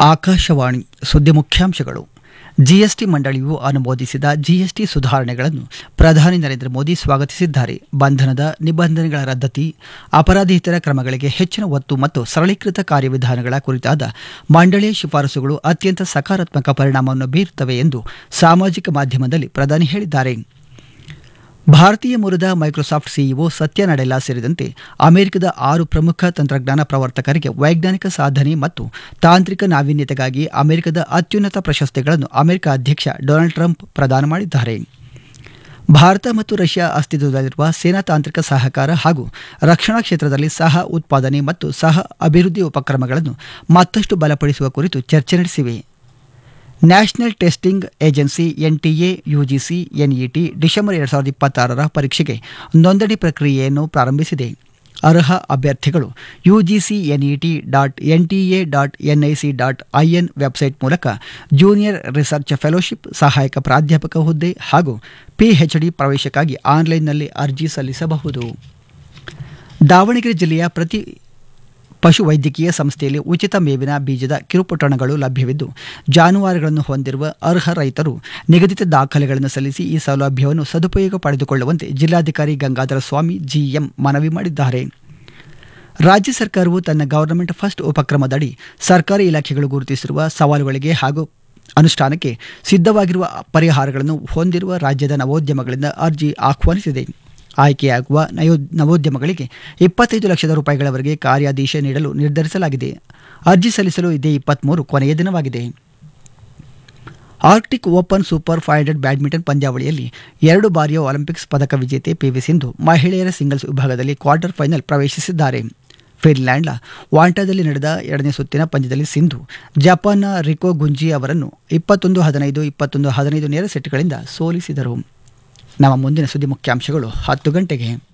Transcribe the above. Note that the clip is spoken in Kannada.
ಆಕಾಶವಾಣಿ ಸುದ್ದಿ ಮುಖ್ಯಾಂಶಗಳು ಜಿಎಸ್ಟಿ ಮಂಡಳಿಯು ಅನುಮೋದಿಸಿದ ಜಿಎಸ್ಟಿ ಸುಧಾರಣೆಗಳನ್ನು ಪ್ರಧಾನಿ ನರೇಂದ್ರ ಮೋದಿ ಸ್ವಾಗತಿಸಿದ್ದಾರೆ ಬಂಧನದ ನಿಬಂಧನೆಗಳ ರದ್ದತಿ ಅಪರಾಧೇತರ ಕ್ರಮಗಳಿಗೆ ಹೆಚ್ಚಿನ ಒತ್ತು ಮತ್ತು ಸರಳೀಕೃತ ಕಾರ್ಯವಿಧಾನಗಳ ಕುರಿತಾದ ಮಂಡಳಿಯ ಶಿಫಾರಸುಗಳು ಅತ್ಯಂತ ಸಕಾರಾತ್ಮಕ ಪರಿಣಾಮವನ್ನು ಬೀರುತ್ತವೆ ಎಂದು ಸಾಮಾಜಿಕ ಮಾಧ್ಯಮದಲ್ಲಿ ಪ್ರಧಾನಿ ಹೇಳಿದ್ದಾರೆ ಭಾರತೀಯ ಮೂಲದ ಮೈಕ್ರೋಸಾಫ್ಟ್ ಸಿಇಒ ಸತ್ಯ ನಡೆಲಾ ಸೇರಿದಂತೆ ಅಮೆರಿಕದ ಆರು ಪ್ರಮುಖ ತಂತ್ರಜ್ಞಾನ ಪ್ರವರ್ತಕರಿಗೆ ವೈಜ್ಞಾನಿಕ ಸಾಧನೆ ಮತ್ತು ತಾಂತ್ರಿಕ ನಾವೀನ್ಯತೆಗಾಗಿ ಅಮೆರಿಕದ ಅತ್ಯುನ್ನತ ಪ್ರಶಸ್ತಿಗಳನ್ನು ಅಮೆರಿಕ ಅಧ್ಯಕ್ಷ ಡೊನಾಲ್ಡ್ ಟ್ರಂಪ್ ಪ್ರದಾನ ಮಾಡಿದ್ದಾರೆ ಭಾರತ ಮತ್ತು ರಷ್ಯಾ ಅಸ್ತಿತ್ವದಲ್ಲಿರುವ ಸೇನಾ ತಾಂತ್ರಿಕ ಸಹಕಾರ ಹಾಗೂ ರಕ್ಷಣಾ ಕ್ಷೇತ್ರದಲ್ಲಿ ಸಹ ಉತ್ಪಾದನೆ ಮತ್ತು ಸಹ ಅಭಿವೃದ್ಧಿ ಉಪಕ್ರಮಗಳನ್ನು ಮತ್ತಷ್ಟು ಬಲಪಡಿಸುವ ಕುರಿತು ಚರ್ಚೆ ನಡೆಸಿವೆ National Testing Agency NTA UGC NET December ಎರಡು ಸಾವಿರದ ಇಪ್ಪತ್ತಾರರ ಪರೀಕ್ಷೆಗೆ ನೋಂದಣಿ ಪ್ರಕ್ರಿಯೆಯನ್ನು ಪ್ರಾರಂಭಿಸಿದೆ ಅರ್ಹ ಅಭ್ಯರ್ಥಿಗಳು UGC NET dot NTA dot NIC dot IN website ಮೂಲಕ ಜೂನಿಯರ್ ರಿಸರ್ಚ್ ಫೆಲೋಶಿಪ್ ಸಹಾಯಕ ಪ್ರಾಧ್ಯಾಪಕ ಹುದ್ದೆ ಹಾಗೂ ಪಿಎಚ್ಡಿ ಪ್ರವೇಶಕ್ಕಾಗಿ ಆನ್ಲೈನ್ನಲ್ಲಿ ಅರ್ಜಿ ಸಲ್ಲಿಸಬಹುದು ದಾವಣಗೆರೆ ಜಿಲ್ಲೆಯ ಪ್ರತಿ ಪಶುವೈದ್ಯಕೀಯ ಸಂಸ್ಥೆಯಲ್ಲಿ ಉಚಿತ ಮೇವಿನ ಬೀಜದ ಕಿರುಪೊಟ್ಟಣಗಳು ಲಭ್ಯವಿದ್ದು ಜಾನುವಾರುಗಳನ್ನು ಹೊಂದಿರುವ ಅರ್ಹ ರೈತರು ನಿಗದಿತ ದಾಖಲೆಗಳನ್ನು ಸಲ್ಲಿಸಿ ಈ ಸೌಲಭ್ಯವನ್ನು ಸದುಪಯೋಗ ಪಡೆದುಕೊಳ್ಳುವಂತೆ ಜಿಲ್ಲಾಧಿಕಾರಿ ಗಂಗಾಧರ ಸ್ವಾಮಿ ಜಿಎಂ ಮನವಿ ಮಾಡಿದ್ದಾರೆ ರಾಜ್ಯ ಸರ್ಕಾರವು ತನ್ನ ಗವರ್ನಮೆಂಟ್ ಫಸ್ಟ್ ಉಪಕ್ರಮದಡಿ ಸರ್ಕಾರಿ ಇಲಾಖೆಗಳು ಗುರುತಿಸಿರುವ ಸವಾಲುಗಳಿಗೆ ಹಾಗೂ ಅನುಷ್ಠಾನಕ್ಕೆ ಸಿದ್ಧವಾಗಿರುವ ಪರಿಹಾರಗಳನ್ನು ಹೊಂದಿರುವ ರಾಜ್ಯದ ನವೋದ್ಯಮಗಳಿಂದ ಅರ್ಜಿ ಆಹ್ವಾನಿಸಿದೆ ಆಯ್ಕೆಯಾಗುವ ನಯೋ ನವೋದ್ಯಮಗಳಿಗೆ ಇಪ್ಪತ್ತೈದು ಲಕ್ಷದ ರೂಪಾಯಿಗಳವರೆಗೆ ಕಾರ್ಯಾದೇಶ ನೀಡಲು ನಿರ್ಧರಿಸಲಾಗಿದೆ ಅರ್ಜಿ ಸಲ್ಲಿಸಲು ಇದೇ ಇಪ್ಪತ್ತ್ಮೂರು ಕೊನೆಯ ದಿನವಾಗಿದೆ Arctic Open Super five hundred badminton ಪಂದ್ಯಾವಳಿಯಲ್ಲಿ ಎರಡು ಬಾರಿಯ ಒಲಿಂಪಿಕ್ಸ್ ಪದಕ ವಿಜೇತೆ ಪಿವಿ ಸಿಂಧು ಮಹಿಳೆಯರ ಸಿಂಗಲ್ಸ್ ವಿಭಾಗದಲ್ಲಿ ಕ್ವಾರ್ಟರ್ ಫೈನಲ್ ಪ್ರವೇಶಿಸಿದ್ದಾರೆ ಫಿನ್ಲ್ಯಾಂಡ್ನ ವಾಂಟಾದಲ್ಲಿ ನಡೆದ ಎರಡನೇ ಸುತ್ತಿನ ಪಂದ್ಯದಲ್ಲಿ ಸಿಂಧು ಜಪಾನ್ನ ರಿಕೋ ಗುಂಜಿ ಅವರನ್ನು ಇಪ್ಪತ್ತೊಂದು ಹದಿನೈದು ಇಪ್ಪತ್ತೊಂದು ಹದಿನೈದು ನೇರ ಸೆಟ್ಗಳಿಂದ ಸೋಲಿಸಿದರು ನಮ್ಮ ಮುಂದಿನ ಸುದ್ದಿ ಮುಖ್ಯಾಂಶಗಳು ಹತ್ತು ಗಂಟೆಗೆ